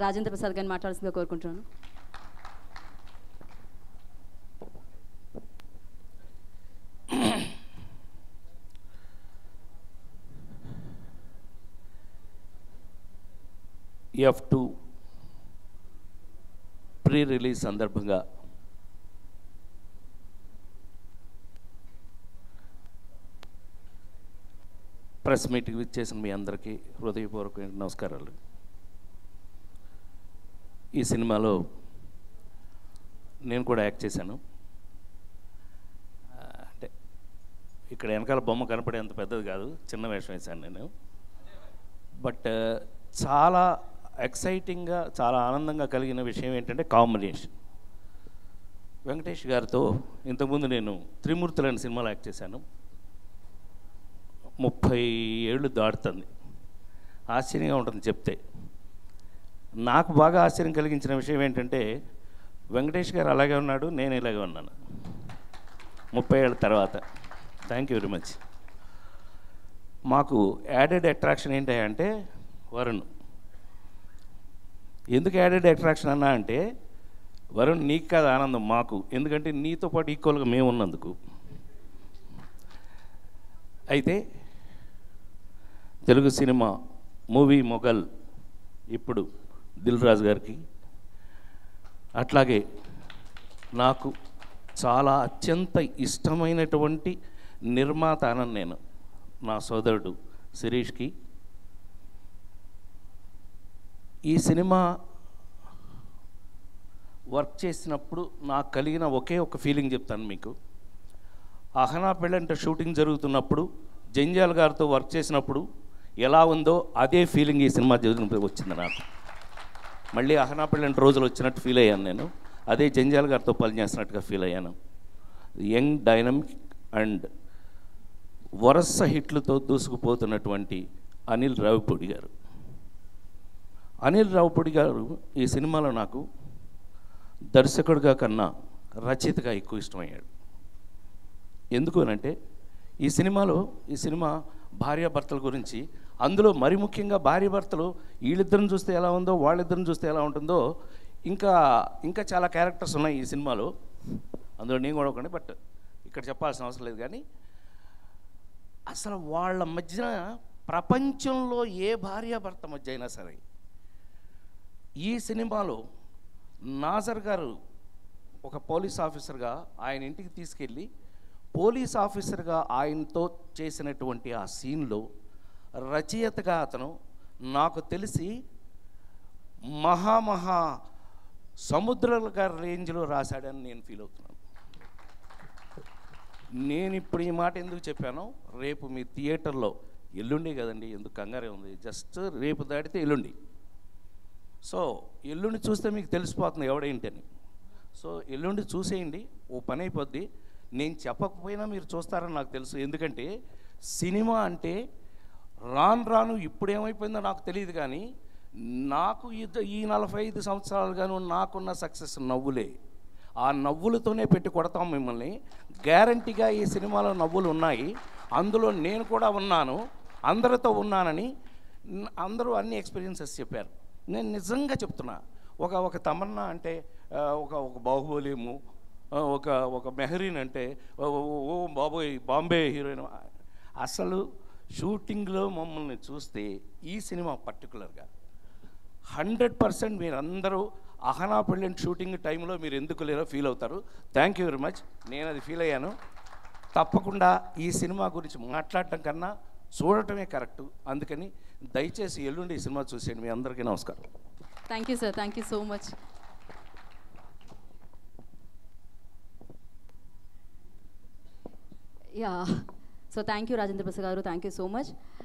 రాజేంద్ర ప్రసాద్ గారిని మాట్లాడాల్సిందిగా కోరుకుంటున్నాను ఎఫ్ టూ ప్రీ రిలీజ్ సందర్భంగా ప్రెస్ మీట్కి విచ్చేసిన మీ అందరికీ హృదయపూర్వక నమస్కారాలు ఈ సినిమాలో నేను కూడా యాక్ట్ చేశాను ఆ, అంటే ఇక్కడ వెనకాల బొమ్మ కనపడేంత పెద్దది కాదు చిన్న వేషం వేశాను నేను బట్ చాలా ఎక్సైటింగ్గా చాలా ఆనందంగా కలిగిన విషయం ఏంటంటే కాంబినేషన్ వెంకటేష్ గారితో ఇంతకుముందు నేను త్రిమూర్తులు అనే సినిమాలో యాక్ట్ చేశాను ముప్పై ఏళ్ళు దాటుతుంది ఆశ్చర్యంగా ఉంటుంది చెప్తే నాకు బాగా ఆశ్చర్యం కలిగించిన విషయం ఏంటంటే వెంకటేష్ గారు అలాగే ఉన్నాడు నేను ఇలాగే ఉన్నాను ముప్పై ఏళ్ళ తర్వాత థ్యాంక్ యూ వెరీ మచ్ మాకు యాడెడ్ అట్రాక్షన్ ఏంటి అంటే వరుణ్ ఎందుకు యాడెడ్ అట్రాక్షన్ అన్నా అంటే వరుణ్ నీకు కాదు ఆనందం మాకు ఎందుకంటే నీతో పాటు ఈక్వల్గా మేము ఉన్నందుకు అయితే తెలుగు సినిమా మూవీ మొఘల్ ఇప్పుడు దిల్ రాజు గారికి అట్లాగే నాకు చాలా అత్యంత ఇష్టమైనటువంటి నిర్మాత అనను నేను నా సోదరుడు శిరీష్కి ఈ సినిమా వర్క్ చేసినప్పుడు నాకు కలిగిన ఒకే ఒక ఫీలింగ్ చెప్తాను మీకు అహనా పెళ్ళంట షూటింగ్ జరుగుతున్నప్పుడు జంజాల్ గారితో వర్క్ చేసినప్పుడు ఎలా ఉందో అదే ఫీలింగ్ ఈ సినిమా జరిగినప్పుడు వచ్చింది నాకు మళ్ళీ అహనా పెళ్ళంట రోజులు వచ్చినట్టు ఫీల్ అయ్యాను నేను అదే జంజాల్ గారితో పనిచేసినట్టుగా ఫీల్ అయ్యాను యంగ్ డైనమిక్ అండ్ వరస హిట్లతో దూసుకుపోతున్నటువంటి అనిల్ రావిపూడి గారు అనిల్ రావిపూడి గారు ఈ సినిమాలో నాకు దర్శకుడిగా కన్నా రచయితగా ఎక్కువ ఇష్టమయ్యాడు ఎందుకు అనంటే ఈ సినిమాలో ఈ సినిమా భార్యాభర్తల గురించి అందులో మరి ముఖ్యంగా భార్యాభర్తలు వీళ్ళిద్దరిని చూస్తే ఎలా ఉందో వాళ్ళిద్దరిని చూస్తే ఎలా ఉంటుందో ఇంకా ఇంకా చాలా క్యారెక్టర్స్ ఉన్నాయి ఈ సినిమాలో అందులో నేను కూడా ఒకటి బట్ ఇక్కడ చెప్పాల్సిన అవసరం లేదు కానీ అసలు వాళ్ళ మధ్యన ప్రపంచంలో ఏ భార్యాభర్త మధ్య అయినా సరే ఈ సినిమాలో నాజర్ గారు ఒక పోలీస్ ఆఫీసర్గా ఆయన ఇంటికి తీసుకెళ్ళి పోలీస్ ఆఫీసర్గా ఆయనతో చేసినటువంటి ఆ సీన్లో రచయితగా అతను నాకు తెలిసి మహామహా సముద్రాల గారి రేంజ్లో రాశాడని నేను ఫీల్ అవుతున్నాను నేను ఇప్పుడు ఈ మాట ఎందుకు చెప్పానో రేపు మీ థియేటర్లో ఎల్లుండి కదండి ఎందుకు కంగారే ఉంది జస్ట్ రేపు దాటితే ఎల్లుండి సో ఎల్లుండి చూస్తే మీకు తెలిసిపోతుంది ఎవడేంటని సో ఎల్లుండి చూసేయండి ఓ పని అయిపోద్ది నేను చెప్పకపోయినా మీరు చూస్తారని నాకు తెలుసు ఎందుకంటే సినిమా అంటే రాను రాను ఇప్పుడు ఏమైపోయిందో నాకు తెలియదు కానీ నాకు ఇది ఈ నలభై ఐదు సంవత్సరాలుగాను నాకున్న సక్సెస్ నవ్వులే ఆ నవ్వులతోనే పెట్టి కొడతాం మిమ్మల్ని గ్యారంటీగా ఈ సినిమాలో నవ్వులు ఉన్నాయి అందులో నేను కూడా ఉన్నాను అందరితో ఉన్నానని న- అందరూ అన్ని ఎక్స్పీరియన్సెస్ చెప్పారు నేను నిజంగా చెప్తున్నా ఒక ఒక తమన్నా అంటే ఆ, ఒక ఒక బాహుబలేము ఆ, ఒక ఒక మెహరీన్ అంటే ఓ ఓ- ఓ బాబోయ్ బాంబే హీరోయిన్ అసలు షూటింగ్లో మమ్మల్ని చూస్తే ఈ సినిమా పర్టికులర్గా హండ్రెడ్ పర్సెంట్ మీరు అందరూ అహనా పెళ్ళిన షూటింగ్ టైంలో మీరు ఎందుకు లేరో ఫీల్ అవుతారు థ్యాంక్ యూ వెరీ మచ్ నేను అది ఫీల్ అయ్యాను తప్పకుండా ఈ సినిమా గురించి మాట్లాడటం కన్నా చూడటమే కరెక్ట్ అందుకని దయచేసి ఎల్లుండి ఈ సినిమా చూసేయండి మీ అందరికీ నమస్కారం thank you sir thank you so much yeah so thank you Rajendra Prasad garu thank you so much